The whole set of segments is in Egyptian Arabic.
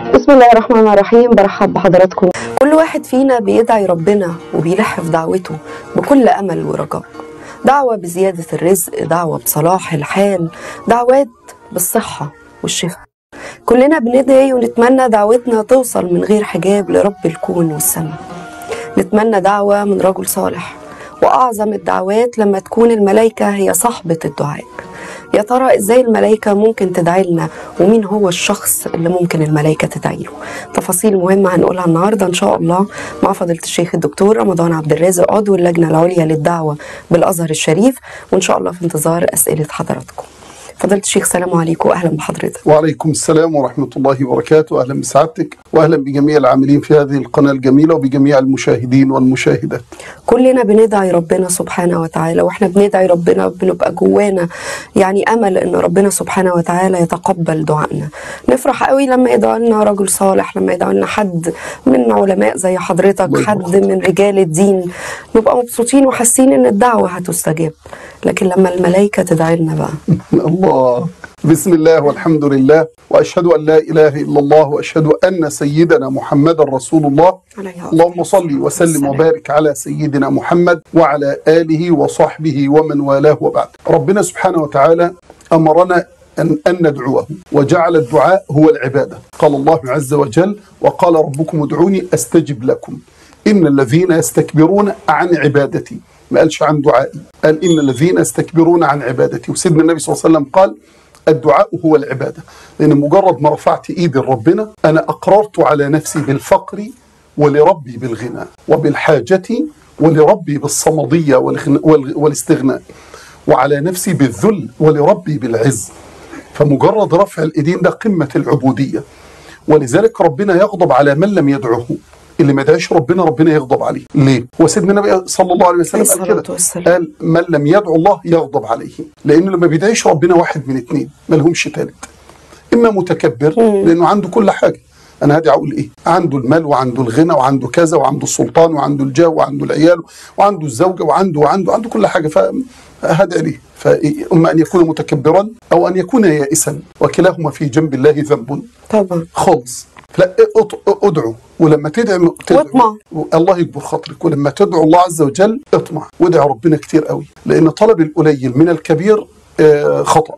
بسم الله الرحمن الرحيم برحب بحضراتكم كل واحد فينا بيدعي ربنا وبيلح في دعوته بكل أمل ورجاء دعوة بزيادة الرزق دعوة بصلاح الحال دعوات بالصحة والشفاء كلنا بندعي ونتمنى دعوتنا توصل من غير حجاب لرب الكون والسماء نتمنى دعوة من رجل صالح وأعظم الدعوات لما تكون الملائكة هي صاحبة الدعاء يا ترى ازاي الملائكة ممكن تدعي لنا ومين هو الشخص اللي ممكن الملائكة تدعي له تفاصيل مهمة هنقولها النهاردة ان شاء الله مع فضيلة الشيخ الدكتور رمضان عبد الرازق عضو اللجنة العليا للدعوة بالأزهر الشريف وان شاء الله في انتظار أسئلة حضراتكم فضيلة الشيخ سلام عليكم وأهلا بحضرتك وعليكم السلام ورحمة الله وبركاته أهلا بسعادتك وأهلا بجميع العاملين في هذه القناة الجميلة وبجميع المشاهدين والمشاهدات كلنا بندعي ربنا سبحانه وتعالى واحنا بندعي ربنا بنبقى جوانا يعني امل ان ربنا سبحانه وتعالى يتقبل دعائنا نفرح قوي لما يدعو لنا رجل صالح لما يدعو لنا حد من علماء زي حضرتك الله حد من رجال الدين نبقى مبسوطين وحاسين ان الدعوه هتستجاب لكن لما الملائكه تدعي لنا بقى الله بسم الله والحمد لله وأشهد أن لا إله إلا الله وأشهد أن سيدنا محمد رسول الله عليه أفضل اللهم صل وسلم السلام. وبارك على سيدنا محمد وعلى آله وصحبه ومن والاه وبعد ربنا سبحانه وتعالى أمرنا أن, أن ندعوه وجعل الدعاء هو العبادة قال الله عز وجل وقال ربكم ادعوني أستجب لكم إن الذين يستكبرون عن عبادتي ما قالش عن دعائي قال إن الذين يستكبرون عن عبادتي وسيدنا النبي صلى الله عليه وسلم قال الدعاء هو العبادة لأن مجرد ما رفعت إيدي لربنا أنا أقررت على نفسي بالفقر ولربي بالغنى وبالحاجة ولربي بالصمدية والغن- وال- والاستغناء وعلى نفسي بالذل ولربي بالعز فمجرد رفع الإيدين ده قمة العبودية ولذلك ربنا يغضب على من لم يدعوه اللي ما دعاش ربنا ربنا يغضب عليه ليه وسيدنا النبي صلى الله عليه وسلم عليه قال الصلاة كده والسلام. قال من لم يدعو الله يغضب عليه لانه لما بيدعيش ربنا واحد من اتنين ما لهمش تالت اما متكبر لانه عنده كل حاجه انا هادي اقول ايه عنده المال وعنده الغنى وعنده كذا وعنده السلطان وعنده الجاه وعنده العيال وعنده الزوجه وعنده وعنده عنده كل حاجه فهدع ليه فاما ان يكون متكبرا او ان يكون يائسا وكلاهما في جنب الله ذنب طبعا خالص لا اط- ادعو ولما تدعي تدعو واطمع. الله يكبر خاطرك ولما تدعو الله عز وجل اطمع وادعي ربنا كتير قوي لان طلب القليل من الكبير آه، خطأ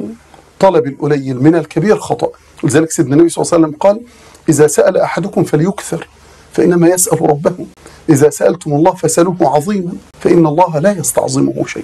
طلب القليل من الكبير خطأ ولذلك سيدنا النبي صلى الله عليه وسلم قال إذا سأل أحدكم فليكثر فإنما يسأل ربه إذا سألتم الله فسألوه عظيما فإن الله لا يستعظمه شيئا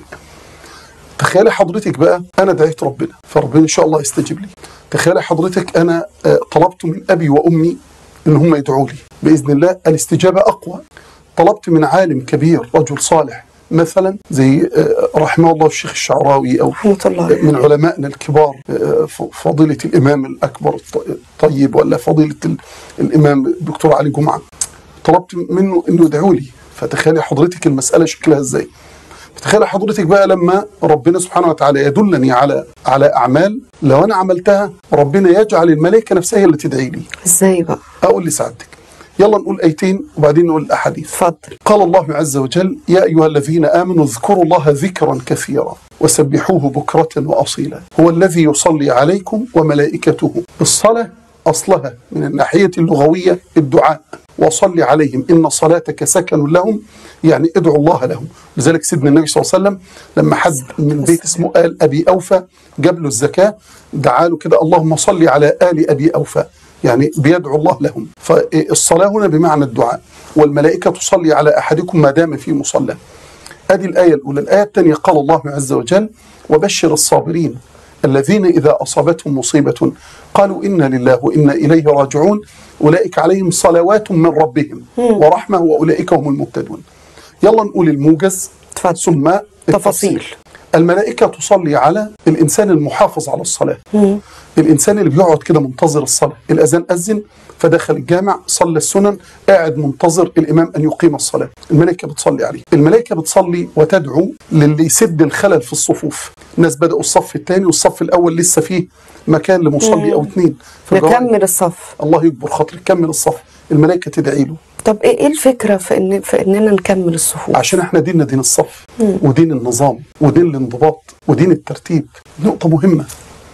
تخيلي حضرتك بقى أنا دعيت ربنا فربنا إن شاء الله يستجيب لي تخيلي حضرتك أنا آه، طلبت من أبي وأمي إن هم يدعوا لي بإذن الله الاستجابة أقوى طلبت من عالم كبير رجل صالح مثلا زي آه، رحمه الله الشيخ الشعراوي أو رحمه الله عليه. من علمائنا الكبار آه، ف- فضيلة الإمام الأكبر الط- الطيب ولا فضيلة ال- الإمام الدكتور علي جمعة طلبت منه إنه يدعو لي فتخيلي حضرتك المسألة شكلها إزاي فتخيلي حضرتك بقى لما ربنا سبحانه وتعالى يدلني على على أعمال لو أنا عملتها ربنا يجعل الملائكة نفسها هي اللي تدعي لي ازاي بقى أقول لسعادتك يلا نقول أيتين وبعدين نقول الأحاديث اتفضل قال الله عز وجل يا أيها الذين آمنوا اذكروا الله ذكرا كثيرا وسبحوه بكرة وأصيلا هو الذي يصلي عليكم وملائكته الصلاة أصلها من الناحية اللغوية الدعاء وصل عليهم إن صلاتك سكن لهم يعني ادعوا الله لهم لذلك سيدنا النبي صلى الله عليه وسلم لما حد من بيت اسمه آل أبي أوفى جاب له الزكاة دعا له كده اللهم صل على آل أبي أوفى يعني بيدعو الله لهم فالصلاة هنا بمعنى الدعاء والملائكة تصلي على أحدكم ما دام في مصلى أدي الآية الأولى الآية الثانية قال الله عز وجل وبشر الصابرين الذين إذا أصابتهم مصيبة قالوا إنا لله وإنا إليه راجعون أولئك عليهم صلوات من ربهم ورحمة وأولئك هم المهتدون يلا نقول الموجز اتفضل. ثم تفاصيل. التفصيل الملائكة تصلي على الإنسان المحافظ على الصلاة الإنسان اللي بيقعد كده منتظر الصلاة الأذان أذن فدخل الجامع صلى السنن قاعد منتظر الإمام أن يقيم الصلاة الملائكة بتصلي عليه الملائكة بتصلي وتدعو للي يسد الخلل في الصفوف الناس بدأوا الصف الثاني والصف الأول لسه فيه مكان لمصلي أو اثنين فالجواب- نكمل الصف الله يكبر خاطرك كمل الصف الملائكة تدعي له طب ايه إيه الفكره في ان في اننا نكمل الصفوف عشان احنا ديننا دين الصف ودين النظام ودين الانضباط ودين الترتيب نقطة مهمة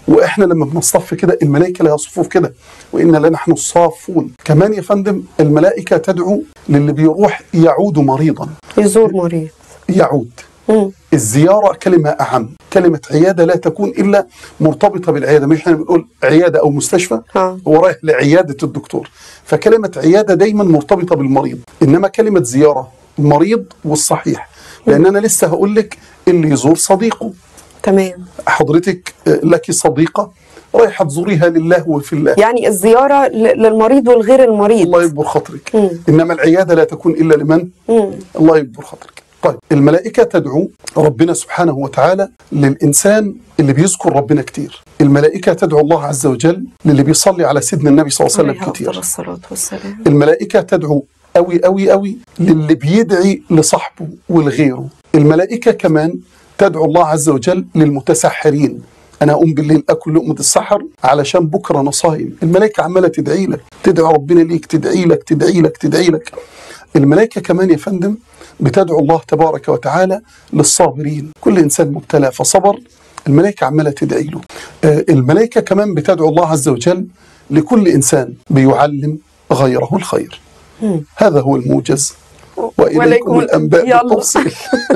واحنا لما بنصطف كده الملائكه لها صفوف كده وانا لنحن الصافون كمان يا فندم الملائكه تدعو للي بيروح يعود مريضا يزور مريض يعود مم. الزيارة كلمة أعم كلمة عيادة لا تكون إلا مرتبطة بالعيادة مش احنا بنقول عيادة أو مستشفى آه. هو رايح لعيادة الدكتور فكلمة عيادة دايما مرتبطة بالمريض إنما كلمة زيارة المريض والصحيح لأن أنا لسه هقول لك اللي يزور صديقه تمام حضرتك آه، لك صديقة رايحة تزوريها لله وفي الله يعني الزيارة ل- للمريض والغير المريض الله يكبر خاطرك مم. إنما العيادة لا تكون إلا لمن مم. الله يكبر خاطرك طيب الملائكة تدعو ربنا سبحانه وتعالى للإنسان اللي بيذكر ربنا كتير الملائكة تدعو الله عز وجل للي بيصلي على سيدنا النبي صلى الله عليه عليه وسلم أفضل كتير الصلاة والسلام الملائكة تدعو أوي أوي أوي للي بيدعي لصاحبه ولغيره الملائكة كمان تدعو الله عز وجل للمتسحرين أنا أقوم بالليل أكل لقمة السحر علشان بكرة أنا صايم الملائكة عمالة تدعي لك تدعي ربنا ليك تدعي لك تدعي لك تدعي لك الملائكة كمان يا فندم بتدعو الله تبارك وتعالى للصابرين كل إنسان مبتلى فصبر الملائكة عمالة تدعي له آه، الملائكة كمان بتدعو الله عز وجل لكل إنسان بيعلم غيره الخير مم. هذا هو الموجز وإليكم وإليكم الأنباء يلا. بالتفصيل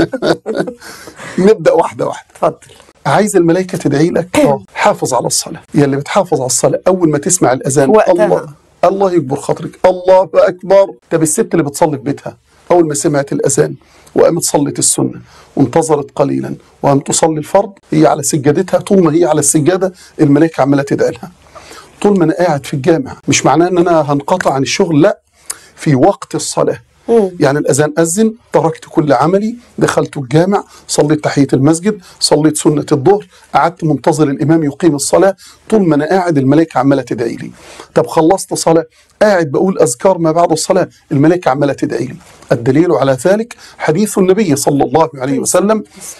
نبدأ واحدة واحدة اتفضل عايز الملائكة تدعي لك آه، حافظ على الصلاة يا اللي بتحافظ على الصلاة أول ما تسمع الأذان وقتها. الله الله يكبر خاطرك الله أكبر طب الست اللي بتصلي في بيتها أول ما سمعت الأذان وقامت صلت السنة وانتظرت قليلا وقامت تصلي الفرض هي على سجادتها طول ما هي على السجادة الملائكة عمالة تدعي لها طول ما أنا قاعد في الجامع مش معناه أن أنا هنقطع عن الشغل لا في وقت الصلاة مم. يعني الأذان أذن تركت كل عملي دخلت الجامع صليت تحية المسجد صليت سنة الظهر قعدت منتظر الإمام يقيم الصلاة طول ما أنا قاعد الملائكة عمالة تدعي لي طب خلصت صلاة قاعد بقول أذكار ما بعد الصلاة الملائكة عمالة تدعي لي الدليل على ذلك حديث النبي صلى الله عليه وسلم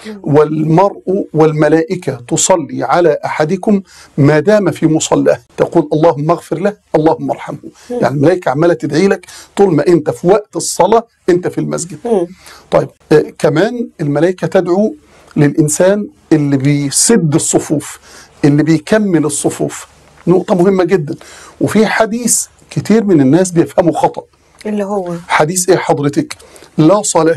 والمرء والملائكة تصلي على أحدكم ما دام في مصلاه تقول اللهم اغفر له اللهم ارحمه يعني الملائكة عمالة تدعي لك طول ما أنت في وقت الصلاة أنت في المسجد مم. طيب آه كمان الملائكة تدعو للإنسان اللي بيسد الصفوف اللي بيكمل الصفوف نقطة مهمة جدا وفي حديث كتير من الناس بيفهموا خطأ اللي هو حديث ايه حضرتك لا صلاة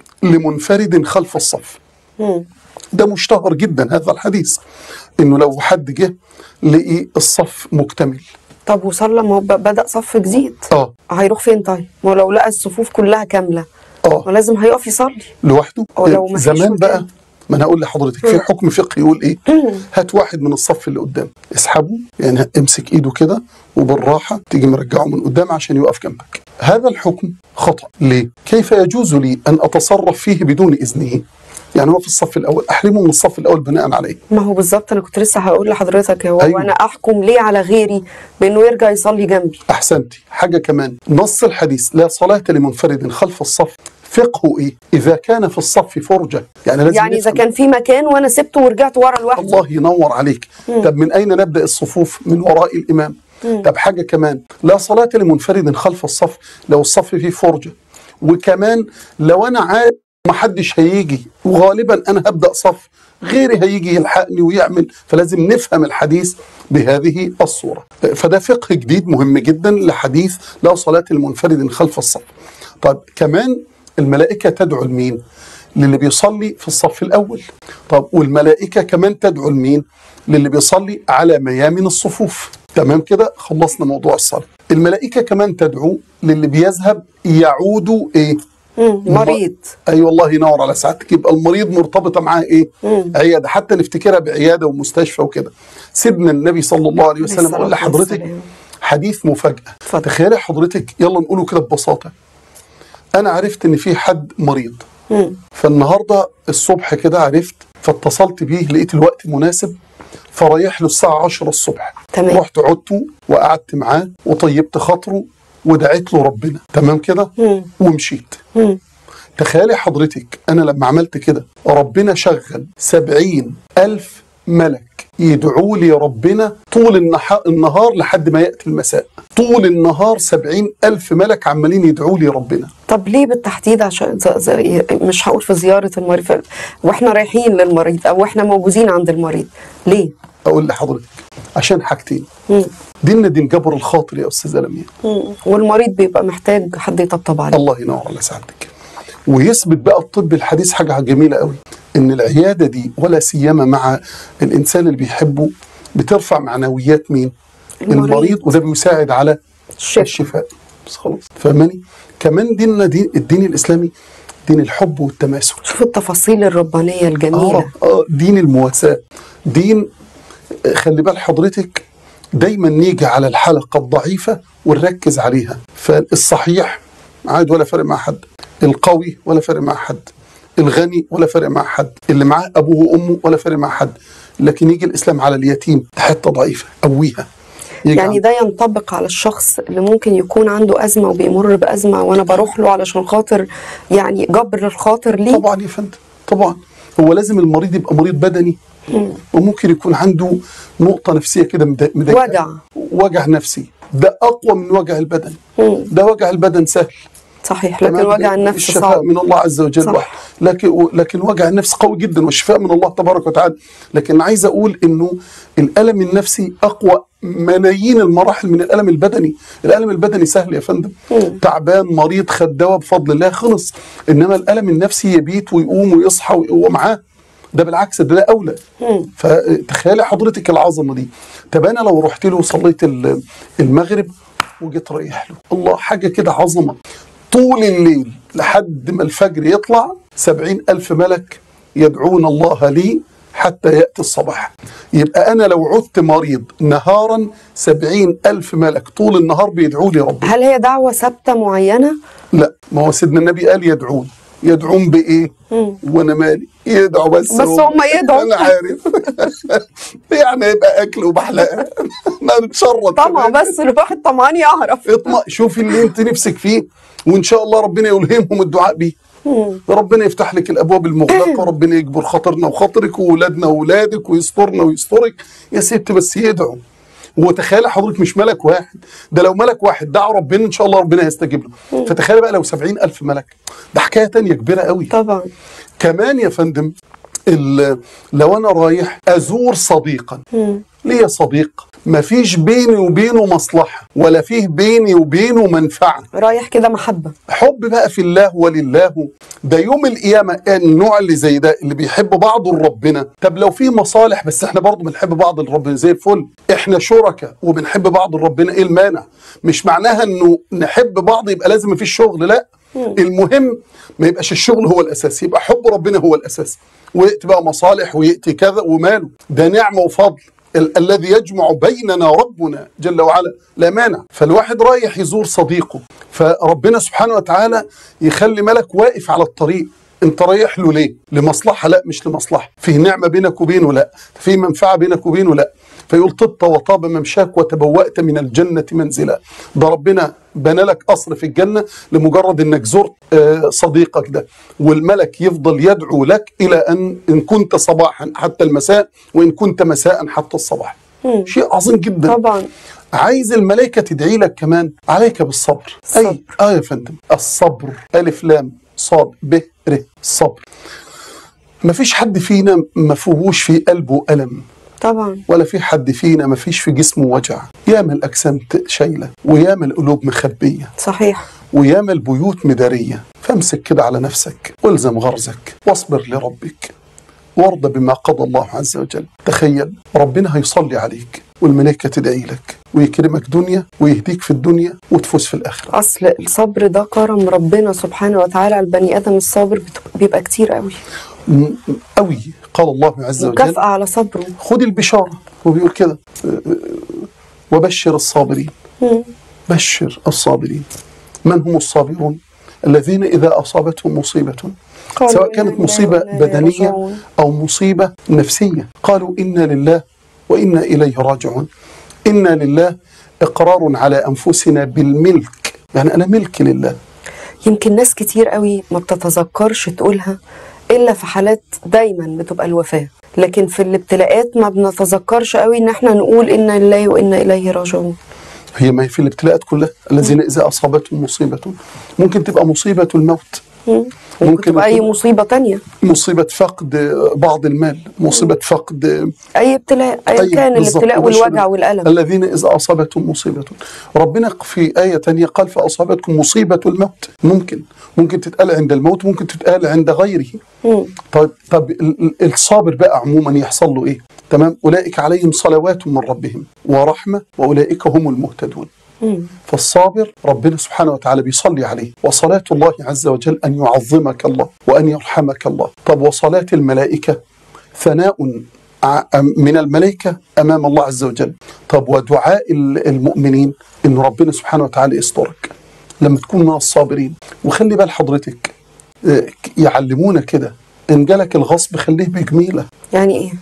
لمنفرد خلف الصف مم. ده مشتهر جدا هذا الحديث انه لو حد جه لقي الصف مكتمل طب وصلى ما هو ب- بدأ صف جديد اه هيروح فين طيب؟ ما هو لو لقى الصفوف كلها كاملة اه ما لازم هيقف يصلي لوحده أو لو ما فيش زمان مكان. بقى ما انا اقول لحضرتك في حكم فقهي يقول ايه هات واحد من الصف اللي قدام اسحبه يعني امسك ايده كده وبالراحه تيجي مرجعه من قدام عشان يقف جنبك هذا الحكم خطا ليه كيف يجوز لي ان اتصرف فيه بدون اذنه يعني هو في الصف الاول احرمه من الصف الاول بناء عليه ما هو بالظبط انا كنت لسه هقول لحضرتك هو أيوة. انا احكم ليه على غيري بانه يرجع يصلي جنبي احسنتي حاجه كمان نص الحديث لا صلاه لمنفرد خلف الصف فقهه ايه اذا كان في الصف فرجه يعني لازم يعني اذا نفهم. كان في مكان وانا سبته ورجعت ورا لوحدي الله ينور عليك طب من أين نبدأ الصفوف من وراء الإمام طب حاجة كمان لا صلاة لمنفرد خلف الصف لو الصف فيه فرجة وكمان لو أنا عارف ما حدش هيجي وغالبا أنا هبدأ صف غيري هيجي يلحقني ويعمل فلازم نفهم الحديث بهذه الصورة فده فقه جديد مهم جدا لحديث لا صلاة لمنفرد خلف الصف طب كمان الملائكة تدعو لمين للي بيصلي في الصف الأول طب والملائكة كمان تدعو لمين للي بيصلي على ميامن الصفوف تمام كده خلصنا موضوع الصلاة الملائكة كمان تدعو للي بيذهب يعود ايه مم. مريض اي أيوة والله ينور على سعادتك يبقى المريض مرتبطه معاه ايه مم. عياده حتى نفتكرها بعياده ومستشفى وكده سيدنا النبي صلى الله عليه وسلم الصلاة قال لحضرتك والسلام. حديث مفاجاه اتفضل. تخيلي حضرتك يلا نقوله كده ببساطه انا عرفت ان في حد مريض مم. فالنهارده الصبح كده عرفت فاتصلت بيه لقيت الوقت مناسب فرايح له الساعه 10 الصبح تمام. رحت عدته وقعدت معاه وطيبت خاطره ودعيت له ربنا تمام كده مم. ومشيت مم. تخيلي حضرتك أنا لما عملت كده ربنا شغل سبعين ألف ملك يدعوا لي ربنا طول النح- النهار لحد ما يأتي المساء طول النهار سبعين ألف ملك عمالين يدعوا لي ربنا طب ليه بالتحديد عشان ز- ز- مش هقول في زياره المريض ف- واحنا رايحين للمريض او احنا موجودين عند المريض ليه؟ أقول لحضرتك عشان حاجتين مم. ديننا دين جبر الخاطر يا أستاذة لميا مم. والمريض بيبقى محتاج حد يطبطب عليه الله ينور على سعادتك ويثبت بقى الطب الحديث حاجة جميلة قوي إن العيادة دي ولا سيما مع الإنسان اللي بيحبه بترفع معنويات مين؟ المريض. المريض وده بيساعد على الشفاء. الشفاء بس خلاص فاهماني؟ كمان ديننا دين الدين الإسلامي دين الحب والتماسك شوف التفاصيل الربانيه الجميله آه آه دين المواساة دين آه، خلي بال حضرتك دايما نيجي على الحلقة الضعيفة ونركز عليها فالصحيح عاد ولا فرق مع حد القوي ولا فرق مع حد الغني ولا فرق مع حد اللي معاه أبوه وأمه ولا فرق مع حد لكن يجي الإسلام على اليتيم حتة ضعيفة قويها يجي يعني ده ينطبق على الشخص اللي ممكن يكون عنده أزمة وبيمر بأزمة وأنا بروح له علشان خاطر يعني جبر الخاطر ليه طبعا يا فندم طبعا هو لازم المريض يبقى مريض بدني وممكن يكون عنده نقطة نفسية كده مضا- مضايقة وجع. وجع نفسي ده أقوى من وجع البدن مم. ده وجع البدن سهل صحيح لكن تمام؟ وجع النفس الشفاء صعب من الله عز وجل صح. واحد لكن لكن وجع النفس قوي جدا والشفاء من الله تبارك وتعالى لكن عايز اقول انه الالم النفسي اقوى ملايين المراحل من الالم البدني الالم البدني سهل يا فندم تعبان مريض خد دواء بفضل الله خلص انما الالم النفسي يبيت ويقوم ويصحى وهو معاه ده بالعكس ده, ده اولى فتخيلي حضرتك العظمه دي طب انا لو رحت له وصليت ال- المغرب وجيت رايح له الله حاجه كده عظمه طول الليل لحد ما الفجر يطلع سبعين ألف ملك يدعون الله لي حتى يأتي الصباح يبقى أنا لو عدت مريض نهارا سبعين ألف ملك طول النهار بيدعوا لي ربي هل هي دعوة ثابتة معينة؟ لا ما هو سيدنا النبي قال يدعون يدعون بايه وانا مالي يدعوا بس بس هم يدعوا. انا عارف يعني يبقى اكل وبحلقه ما نتشرط طبعا كمان. بس الواحد طمعان يعرف اطمع شوف اللي انت نفسك فيه وان شاء الله ربنا يلهمهم الدعاء بيه ربنا يفتح لك الابواب المغلقه ربنا يجبر خاطرنا وخاطرك واولادنا واولادك ويسترنا ويسترك يا ست بس يدعوا وتخيل حضرتك مش ملك واحد ده لو ملك واحد دعا ربنا ان شاء الله ربنا هيستجيب له فتخيل بقى لو سبعين الف ملك ده حكايه تانية كبيره قوي طبعا كمان يا فندم ال- لو انا رايح ازور صديقا ليا صديق ما فيش بيني وبينه مصلحه ولا فيه بيني وبينه منفعه رايح كده محبة حب بقى في الله ولله ده يوم القيامة النوع اللي زي ده اللي بيحب بعضه لربنا طب لو في مصالح بس احنا برضه بنحب بعض لربنا زي الفل احنا شركاء وبنحب بعض لربنا ايه المانع مش معناها انه نحب بعض يبقى لازم مفيش شغل لا المهم ما يبقاش الشغل هو الاساس يبقى حب ربنا هو الاساس ويأتي بقى مصالح ويأتي كذا وماله ده نعمة وفضل ال- الذي يجمع بيننا ربنا جل وعلا لا مانع فالواحد رايح يزور صديقه فربنا سبحانه وتعالى يخلي ملك واقف على الطريق انت رايح له ليه لمصلحة لا مش لمصلحة فيه نعمة بينك وبينه لا فيه منفعة بينك وبينه لا فيقول طبت وطاب ممشاك وتبوأت من الجنة منزلا ده ربنا بنى لك قصر في الجنة لمجرد انك زرت آه، صديقك ده والملك يفضل يدعو لك الى ان ان كنت صباحا حتى المساء وان كنت مساء حتى الصباح شيء عظيم جدا طبعا عايز الملائكة تدعي لك كمان عليك بالصبر الصبر. أي آه يا فندم الصبر ألف لام صاد ب ر الصبر ما فيش حد فينا ما فيهوش في قلبه ألم طبعا ولا في حد فينا ما فيش في جسمه وجع ياما الأجسام ت- شايلة وياما القلوب مخبية صحيح وياما البيوت مدارية فامسك كده على نفسك والزم غرزك واصبر لربك وارضى بما قضى الله عز وجل تخيل ربنا هيصلي عليك والملائكة تدعي لك ويكرمك دنيا ويهديك في الدنيا وتفوز في الآخرة أصل الصبر ده كرم ربنا سبحانه وتعالى على البني آدم الصابر بت- بيبقى كتير قوي م- قوي قال الله عز وجل مكافأة على صبره خد البشارة وبيقول كده وبشر الصابرين بشر الصابرين من هم الصابرون الذين إذا أصابتهم مصيبة قالوا سواء إنا كانت لله مصيبة وإنا إليه بدنية راجعون. أو مصيبة نفسية قالوا إنا لله وإنا إليه راجعون إنا لله إقرار على أنفسنا بالملك يعني أنا ملك لله يمكن ناس كتير قوي ما بتتذكرش تقولها إلا في حالات دايما بتبقى الوفاة لكن في الابتلاءات ما بنتذكرش قوي ان احنا نقول انا لله وانا اليه راجعون هي ما هي في الابتلاءات كلها الذين اذا اصابتهم مصيبه ممكن تبقى مصيبه الموت مم. ممكن تبقى اي مصيبه تانية مصيبه فقد بعض المال مصيبه فقد اي ابتلاء اي أي كان بالظبط. الابتلاء وده والوجع شنو؟ والالم الذين إذا أصابتهم مصيبة ربنا في آية تانية قال فأصابتكم مصيبة الموت ممكن ممكن تتقال عند الموت ممكن تتقال عند غيره مم. طيب طب ال- ال- الصابر بقى عموما يحصل له ايه تمام اولئك عليهم صلوات من ربهم ورحمه واولئك هم المهتدون مم. فالصابر ربنا سبحانه وتعالى بيصلي عليه وصلاة الله عز وجل أن يعظمك الله وأن يرحمك الله طب وصلاة الملائكة ثناء ع- من الملائكة أمام الله عز وجل طب ودعاء ال- المؤمنين أن ربنا سبحانه وتعالى يسترك لما تكون من الصابرين وخلي بال حضرتك آه، ك- يعلمونا كده إن جالك الغصب خليه بجميلة يعني ايه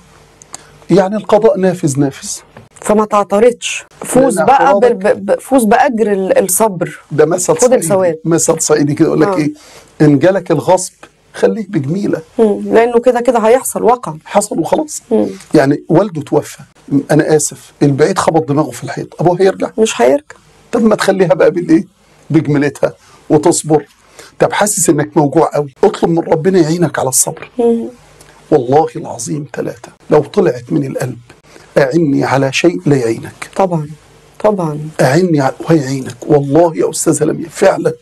يعني القضاء نافذ نافذ فما تعترضش فوز لأن بقى اعتراضك- بال- ب- ب- فوز باجر ال- الصبر ده مثل خد صعيدي الثواب. مثل صعيدي كده يقول لك آه. ايه ان جالك الغصب خليك بجميله مم. لانه كده كده هيحصل وقع حصل وخلاص مم. يعني والده توفى انا اسف البعيد خبط دماغه في الحيط ابوه هيرجع مش هيرجع طب ما تخليها بقى بالايه بجملتها وتصبر طب حاسس انك موجوع قوي اطلب من ربنا يعينك على الصبر مم. والله العظيم ثلاثة لو طلعت من القلب أعني على شيء لا يعينك طبعا طبعا أعني على ويعينك والله يا أستاذة لميا فعلا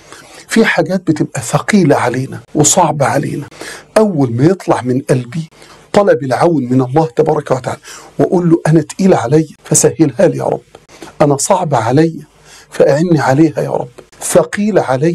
في حاجات بتبقى ثقيلة علينا وصعبة علينا أول ما يطلع من قلبي طلب العون من الله تبارك وتعالى وأقول له أنا تقيلة علي فسهلها لي يا رب أنا صعبة علي فأعني عليها يا رب ثقيلة علي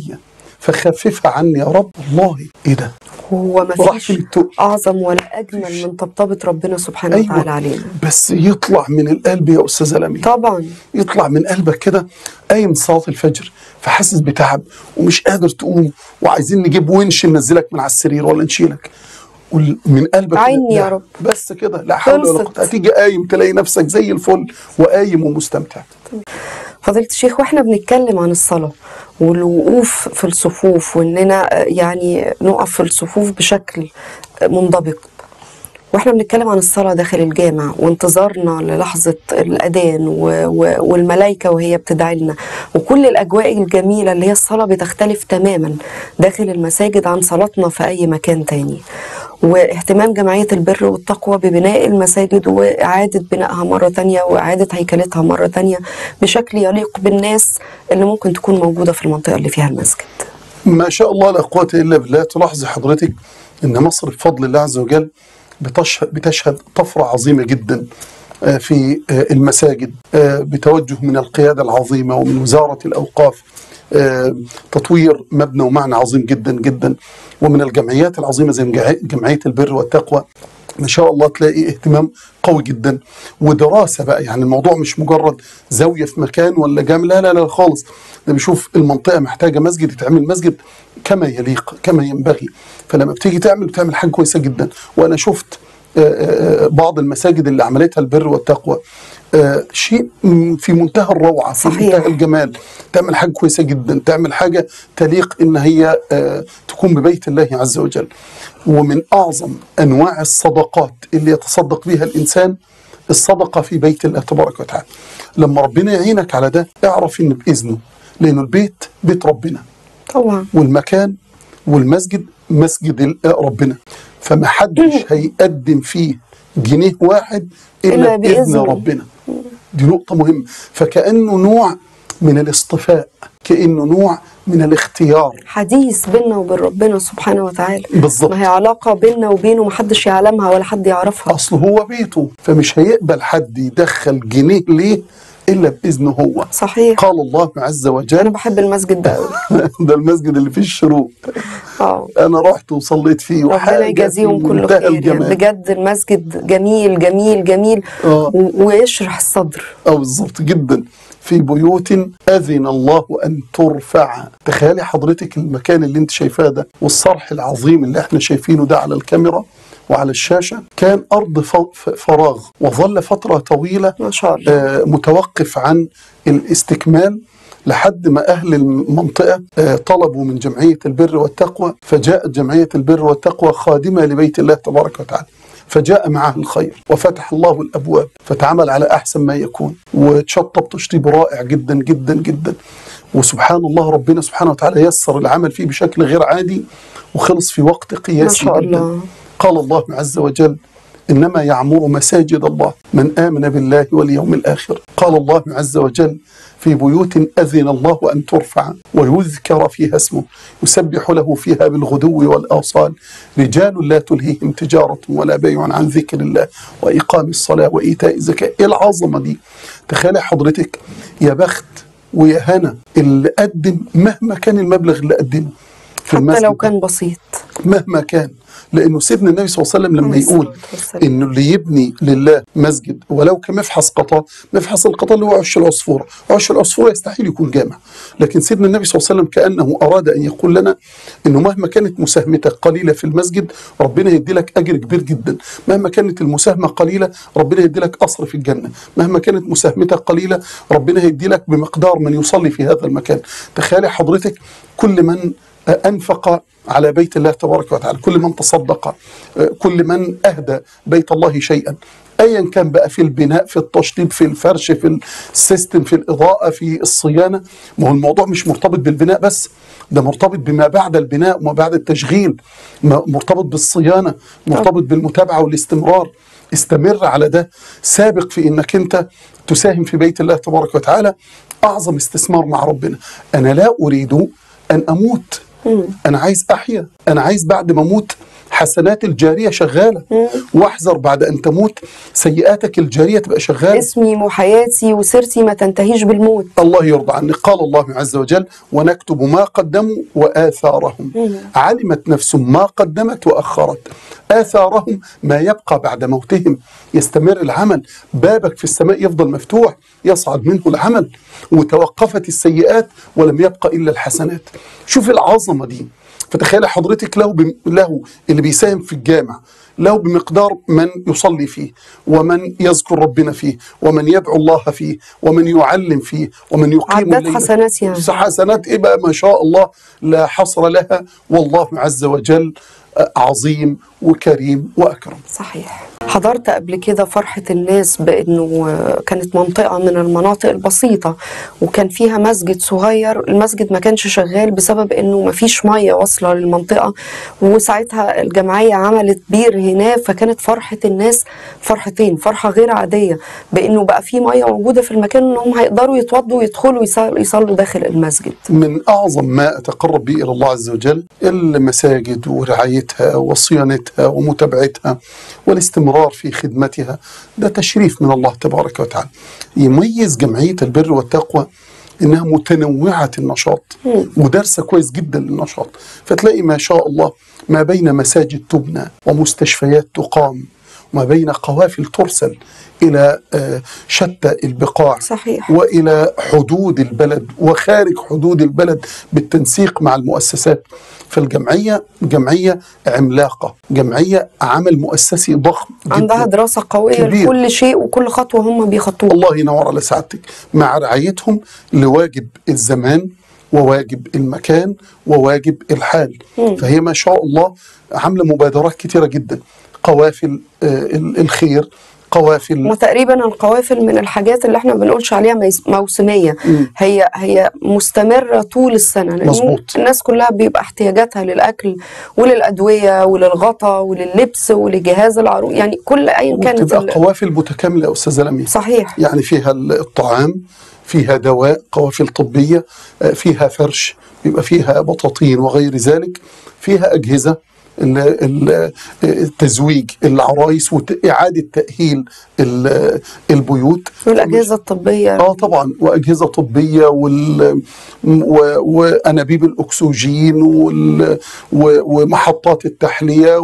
فخففها عني يا رب والله إيه ده هو ما راح فيش في التو- اعظم ولا اجمل من طبطبه ربنا سبحانه وتعالى علينا بس يطلع من القلب يا أستاذة لميا طبعا يطلع من قلبك كده قايم صلاة الفجر فحاسس بتعب ومش قادر تقوم وعايزين نجيب ونش ننزلك من على السرير ولا نشيلك وال- من قلبك كده، عيني يا لا، رب. بس كده لا حول ولا خلصت. قوة هتيجي قايم تلاقي نفسك زي الفل وقايم ومستمتع فضيلة الشيخ واحنا بنتكلم عن الصلاة والوقوف في الصفوف واننا آه، يعني نقف في الصفوف بشكل آه، منضبط واحنا بنتكلم عن الصلاة داخل الجامع وانتظارنا للحظة الأذان و... و... والملائكة وهي بتدعي لنا وكل الأجواء الجميلة اللي هي الصلاة بتختلف تماما داخل المساجد عن صلاتنا في أي مكان تاني واهتمام جمعية البر والتقوى ببناء المساجد وإعادة بنائها مرة تانية وإعادة هيكلتها مرة تانية بشكل يليق بالناس اللي ممكن تكون موجودة في المنطقة اللي فيها المسجد ما شاء الله لا قوة إلا بالله تلاحظي حضرتك أن مصر بفضل الله عز وجل بتشهد, بتشهد طفرة عظيمة جدا آه، في آه، المساجد آه، بتوجه من القيادة العظيمة ومن وزارة الأوقاف آه، تطوير مبنى ومعنى عظيم جدا جدا ومن الجمعيات العظيمة زي جمعية- جمعية البر والتقوى ما شاء الله تلاقي اهتمام قوي جدا ودراسه بقى يعني الموضوع مش مجرد زاويه في مكان ولا جام لا لا لا خالص ده بيشوف المنطقه محتاجه مسجد يتعمل مسجد كما يليق كما ينبغي فلما بتيجي تعمل بتعمل حاجه كويسه جدا وانا شفت آه، آه، بعض المساجد اللي عملتها البر والتقوى آه، شيء م- في منتهى الروعه في صحيح. منتهى الجمال تعمل حاجه كويسه جدا تعمل حاجه تليق ان هي آه، تكون ببيت الله عز وجل ومن اعظم انواع الصدقات اللي يتصدق بها الانسان الصدقه في بيت الله تبارك وتعالى لما ربنا يعينك على ده اعرف ان باذنه لانه البيت بيت ربنا طبعا والمكان والمسجد مسجد ال- ربنا فما حدش هيقدم فيه جنيه واحد إلا الا باذن بإذنه. ربنا دي نقطه مهمه فكانه نوع من الاصطفاء كانه نوع من الاختيار حديث بيننا وبين ربنا سبحانه وتعالى بالظبط. ما هي علاقة بيننا وبينه محدش يعلمها ولا حد يعرفها اصل هو بيته فمش هيقبل حد يدخل جنيه ليه الا باذنه هو صحيح قال الله عز أنا وجل بحب المسجد ده قوي ده المسجد اللي فيه الشروق اه انا رحت وصليت فيه ربنا وحاجة يجازيهم في كل منتهى خير يعني الجمال. بجد المسجد جميل جميل جميل آه. و- ويشرح الصدر أو بالظبط جدا في بيوت أذن الله أن ترفع تخيلي حضرتك المكان اللي انت شايفاه ده والصرح العظيم اللي احنا شايفينه ده على الكاميرا وعلى الشاشة كان أرض ف- ف- فراغ وظل فترة طويلة ما شاء الله آه، متوقف عن الاستكمال لحد ما أهل المنطقة آه، طلبوا من جمعية البر والتقوى فجاءت جمعية البر والتقوى خادمة لبيت الله تبارك وتعالى فجاء معه الخير وفتح الله الابواب فتعامل على احسن ما يكون وتشطب تشطيب رائع جدا جدا جدا وسبحان الله ربنا سبحانه وتعالى يسر العمل فيه بشكل غير عادي وخلص في وقت قياسي ما شاء جدا الله. قال الله عز وجل إنما يعمر مساجد الله من آمن بالله واليوم الآخر قال الله عز وجل في بيوت أذن الله أن ترفع ويذكر فيها اسمه يسبح له فيها بالغدو والآصال رجال لا تلهيهم تجارة ولا بيع عن ذكر الله وإقام الصلاة وإيتاء الزكاة إيه العظمة دي تخيل حضرتك يا بخت ويا هنا اللي قدم مهما كان المبلغ اللي قدمه في حتى المسجد لو كان بسيط مهما كان لانه سيدنا النبي صلى الله عليه وسلم لما عليه يقول الصلاة والسلام. انه اللي يبني لله مسجد ولو كمفحص قطا مفحص القطا اللي هو عش العصفوره عش العصفوره يستحيل يكون جامع لكن سيدنا النبي صلى الله عليه وسلم كانه اراد ان يقول لنا انه مهما كانت مساهمتك قليله في المسجد ربنا يدي لك اجر كبير جدا مهما كانت المساهمه قليله ربنا يدي لك قصر في الجنه مهما كانت مساهمتك قليله ربنا يدي لك بمقدار من يصلي في هذا المكان تخيلي حضرتك كل من أنفق على بيت الله تبارك وتعالى كل من تصدق كل من أهدى بيت الله شيئا ايا كان بقى في البناء في التشطيب في الفرش في السيستم في الاضاءه في الصيانه ما هو الموضوع مش مرتبط بالبناء بس ده مرتبط بما بعد البناء وما بعد التشغيل م- مرتبط بالصيانه مرتبط بالمتابعه والاستمرار استمر على ده سابق في انك انت تساهم في بيت الله تبارك وتعالى اعظم استثمار مع ربنا انا لا اريد ان اموت انا عايز احيا انا عايز بعد ما اموت حسنات الجاريه شغاله واحذر بعد ان تموت سيئاتك الجاريه تبقى شغاله اسمي وحياتي وسيرتي ما تنتهيش بالموت الله يرضى عنك قال الله عز وجل ونكتب ما قدموا وآثارهم علمت نفس ما قدمت وأخرت آثارهم ما يبقى بعد موتهم يستمر العمل بابك في السماء يفضل مفتوح يصعد منه العمل وتوقفت السيئات ولم يبقى إلا الحسنات شوف العظمة دي فتخيل حضرتك له بم... له اللي بيساهم في الجامع له بمقدار من يصلي فيه ومن يذكر ربنا فيه ومن يدعو الله فيه ومن يعلم فيه ومن يقيم عداد الليل حسنات يعني. حسنات ايه بقى ما شاء الله لا حصر لها والله عز وجل آه، عظيم وكريم واكرم صحيح حضرت قبل كده فرحة الناس بأنه كانت منطقة من المناطق البسيطة وكان فيها مسجد صغير المسجد ما كانش شغال بسبب أنه ما فيش مية واصلة للمنطقة وساعتها الجمعية عملت بير هناك فكانت فرحة الناس فرحتين فرحة غير عادية بأنه بقى في مية موجودة في المكان أنهم هيقدروا يتوضوا ويدخلوا يصل- يصلوا داخل المسجد من اعظم ما اتقرب به الى الله عز وجل المساجد ورعايتها وصيانتها ومتابعتها والاستمرار في خدمتها ده تشريف من الله تبارك وتعالى يميز جمعيه البر والتقوى انها متنوعه النشاط ودارسه كويس جدا للنشاط فتلاقي ما شاء الله ما بين مساجد تبنى ومستشفيات تقام وما بين قوافل ترسل الى آه، شتى البقاع صحيح. والى حدود البلد وخارج حدود البلد بالتنسيق مع المؤسسات فالجمعيه جمعيه عملاقه جمعيه عمل مؤسسي ضخم جدا عندها دراسة قوية كبير. لكل شيء وكل خطوة هم بيخطوها الله ينور على سعادتك مع رعايتهم لواجب الزمان وواجب المكان وواجب الحال فهي ما شاء الله عامله مبادرات كتيره جدا قوافل آه، ال- الخير قوافل وتقريبا القوافل من الحاجات اللي احنا بنقولش عليها ميس- موسميه مم. هي هي مستمره طول السنه لأن مظبوط. الناس كلها بيبقى احتياجاتها للاكل وللادويه وللغطا ولللبس ولجهاز العروض يعني كل ايا كانت وبتبقى ال- قوافل متكامله يا استاذه لميا صحيح يعني فيها الطعام فيها دواء قوافل طبية آه، فيها فرش يبقى فيها بطاطين وغير ذلك فيها أجهزة ال- ال- التزويج العرايس وإعادة تأهيل ال- البيوت والاجهزه الطبيه اه طبعا واجهزه طبيه وال و- وانابيب الاكسجين وال و- ومحطات التحليه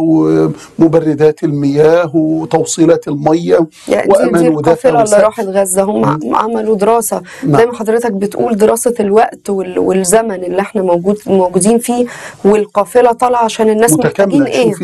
ومبردات المياه وتوصيلات الميه يعني دي, وامان دي ودفع القافله اللي وسقف. راحت غزه هم ع- عملوا دراسه نعم. زي ما حضرتك بتقول دراسه الوقت وال- والزمن اللي احنا موجود موجودين فيه والقافله طالعه عشان الناس محتاجين متكامله ايه شوفي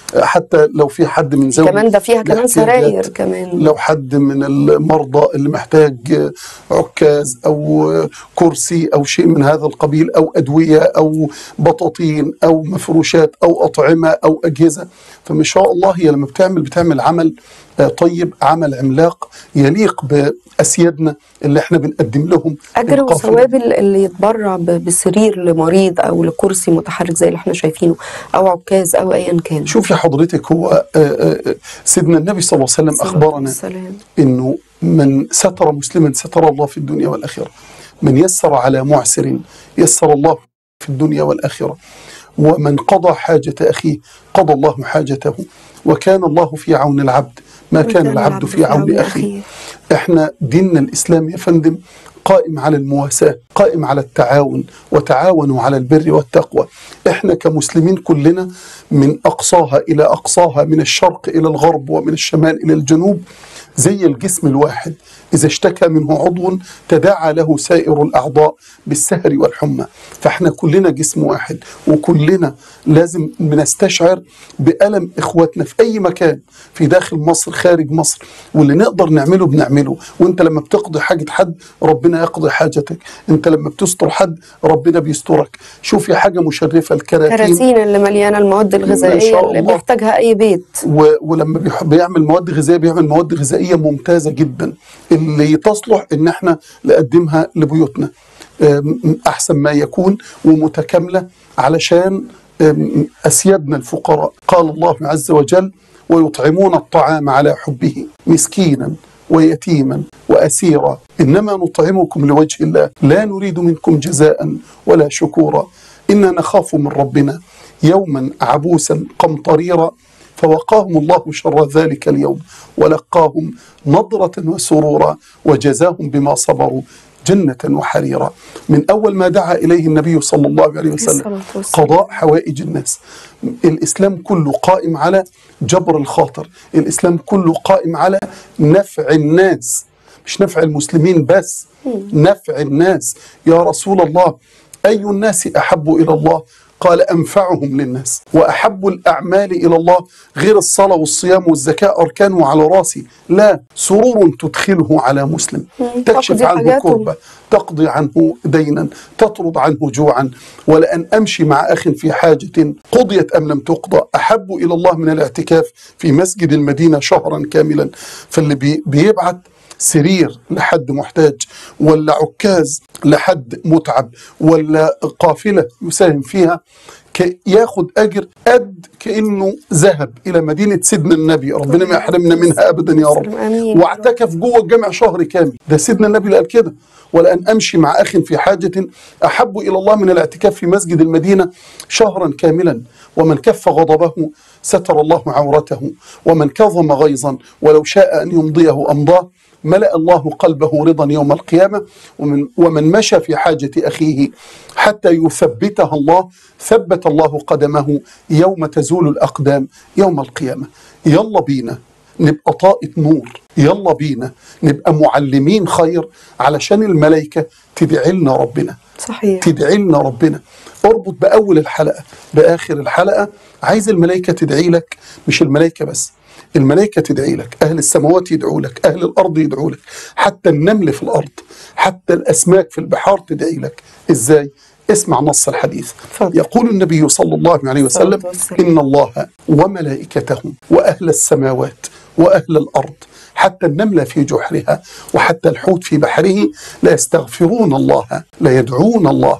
حتى لو في حد من ذوي كمان ده فيها كمان الاحتياجات، سراير كمان لو حد من المرضى اللي محتاج عكاز او كرسي او شيء من هذا القبيل او ادويه او بطاطين او مفروشات او اطعمه او اجهزه فما شاء الله هي لما بتعمل بتعمل عمل آه، طيب عمل عملاق يليق باسيادنا اللي احنا بنقدم لهم اجر القافلة وثواب اللي يتبرع ب- بسرير لمريض او لكرسي متحرك زي اللي احنا شايفينه او عكاز او ايا كان شوفي حضرتك هو آه، آه، سيدنا النبي صلى الله عليه وسلم صلى الله اخبرنا عليه وسلم. انه من ستر مسلما ستر الله في الدنيا والاخره من يسر على معسر يسر الله في الدنيا والاخره ومن قضى حاجه اخيه قضى الله حاجته وكان الله في عون العبد ما كان العبد في عون اخيه احنا ديننا الاسلام يا فندم قائم على المواساة قائم على التعاون وتعاونوا على البر والتقوى احنا كمسلمين كلنا من أقصاها إلى أقصاها من الشرق إلى الغرب ومن الشمال إلى الجنوب زي الجسم الواحد إذا اشتكى منه عضو تداعى له سائر الأعضاء بالسهر والحمى فاحنا كلنا جسم واحد وكلنا لازم بنستشعر بألم إخواتنا في أي مكان في داخل مصر خارج مصر واللي نقدر نعمله بنعمله وانت لما بتقضي حاجة حد ربنا يقضي حاجتك انت لما بتستر حد ربنا بيسترك شوفي حاجة مشرفة الكراتين كراتين اللي مليانه المواد ما الغذائيه شاء اللي الله. بيحتاجها اي بيت و... ولما بيح- بيعمل مواد غذائيه بيعمل مواد غذائيه ممتازه جدا اللي تصلح ان احنا نقدمها لبيوتنا أم، احسن ما يكون ومتكامله علشان أم، اسيادنا الفقراء قال الله عز وجل ويطعمون الطعام على حبه مسكينا ويتيما واسيرا انما نطعمكم لوجه الله لا نريد منكم جزاء ولا شكورا انا نخاف من ربنا يوما عبوسا قمطريرا فوقاهم الله شر ذلك اليوم ولقاهم نضرة وسرورا وجزاهم بما صبروا جنة وحريرا من أول ما دعا إليه النبي صلى الله عليه وسلم الصلاة والسلام. قضاء حوائج الناس الإسلام كله قائم على جبر الخاطر الإسلام كله قائم على نفع الناس مش نفع المسلمين بس نفع الناس يا رسول الله أي الناس أحب إلى الله قال أنفعهم للناس وأحب الأعمال إلى الله غير الصلاة والصيام والزكاة أركانه على راسي لا سرور تدخله على مسلم تكشف تقضي عنه حاجاته. كربة تقضي عنه دينا تطرد عنه جوعا ولأن أمشي مع أخ في حاجة قضيت أم لم تقضى أحب إلى الله من الاعتكاف في مسجد المدينة شهرا كاملا فاللي بي بيبعت سرير لحد محتاج ولا عكاز لحد متعب ولا قافلة يساهم فيها ك- ياخد أجر قد كأنه ذهب إلى مدينة سيدنا النبي ربنا ما يحرمنا منها أبدا يا رب آمين. واعتكف جوه الجامع شهر كامل ده سيدنا النبي اللي قال كده ولأن أمشي مع أخ في حاجة أحب إلى الله من الاعتكاف في مسجد المدينة شهرا كاملا ومن كف غضبه ستر الله عورته ومن كظم غيظا ولو شاء أن يمضيه أمضاه ملأ الله قلبه رضا يوم القيامة ومن, ومن مشى في حاجة أخيه حتى يثبتها الله ثبت الله قدمه يوم تزول الأقدام يوم القيامة يلا بينا نبقى طاقة نور يلا بينا نبقى معلمين خير علشان الملائكة تدعي لنا ربنا صحيح تدعي لنا ربنا اربط بأول الحلقة بآخر الحلقة عايز الملائكة تدعي لك مش الملائكة بس الملائكة تدعي لك أهل السماوات يدعوا لك أهل الأرض يدعوا لك حتى النمل في الأرض حتى الأسماك في البحار تدعي لك إزاي؟ اسمع نص الحديث اتفضل. يقول النبي صلى الله عليه وسلم الصلاة والسلام. إن الله وملائكته وأهل السماوات وأهل الأرض حتى النملة في جحرها وحتى الحوت في بحره لا يستغفرون الله لا يدعون الله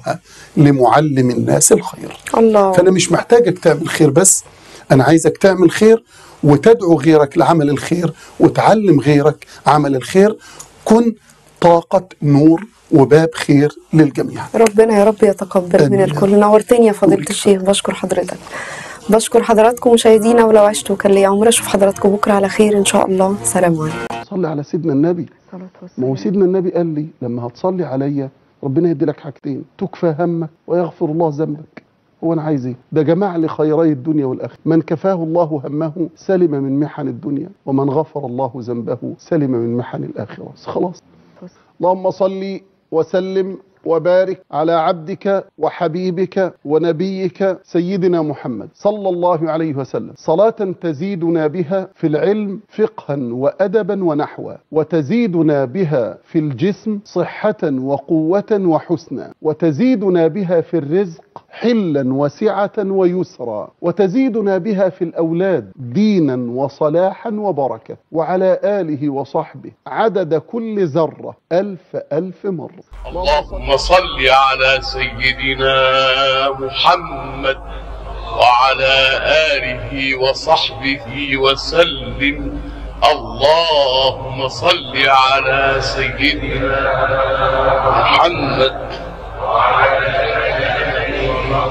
لمعلم الناس الخير الله فأنا مش محتاجك تعمل خير بس أنا عايزك تعمل خير وتدعو غيرك لعمل الخير وتعلم غيرك عمل الخير كن طاقة نور وباب خير للجميع ربنا يا رب يتقبل آمين من يا الكل نورتني يا فضيلة نورك. الشيخ بشكر حضرتك بشكر حضراتكم مشاهدينا ولو عشت وكان لي عمر اشوف حضراتكم بكره على خير ان شاء الله سلام عليكم صلي على سيدنا النبي ما هو سيدنا النبي قال لي لما هتصلي عليا ربنا يدي لك حاجتين تكفى همك ويغفر الله ذنبك هو انا عايز ايه ده جمع لي خيري الدنيا والاخره من كفاه الله همه سلم من محن الدنيا ومن غفر الله ذنبه سلم من محن الاخره خلاص اللهم صل وسلم وبارك على عبدك وحبيبك ونبيك سيدنا محمد صلى الله عليه وسلم صلاة تزيدنا بها في العلم فقها وأدبا ونحوا وتزيدنا بها في الجسم صحة وقوة وحسنا وتزيدنا بها في الرزق حلا وسعة ويسرا وتزيدنا بها في الأولاد دينا وصلاحا وبركة وعلى آله وصحبه عدد كل ذرة ألف ألف مرة اللهم صل على سيدنا محمد وعلى آله وصحبه وسلم اللهم صل على سيدنا محمد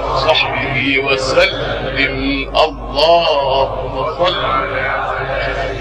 وصحبه وسلم اللهم صل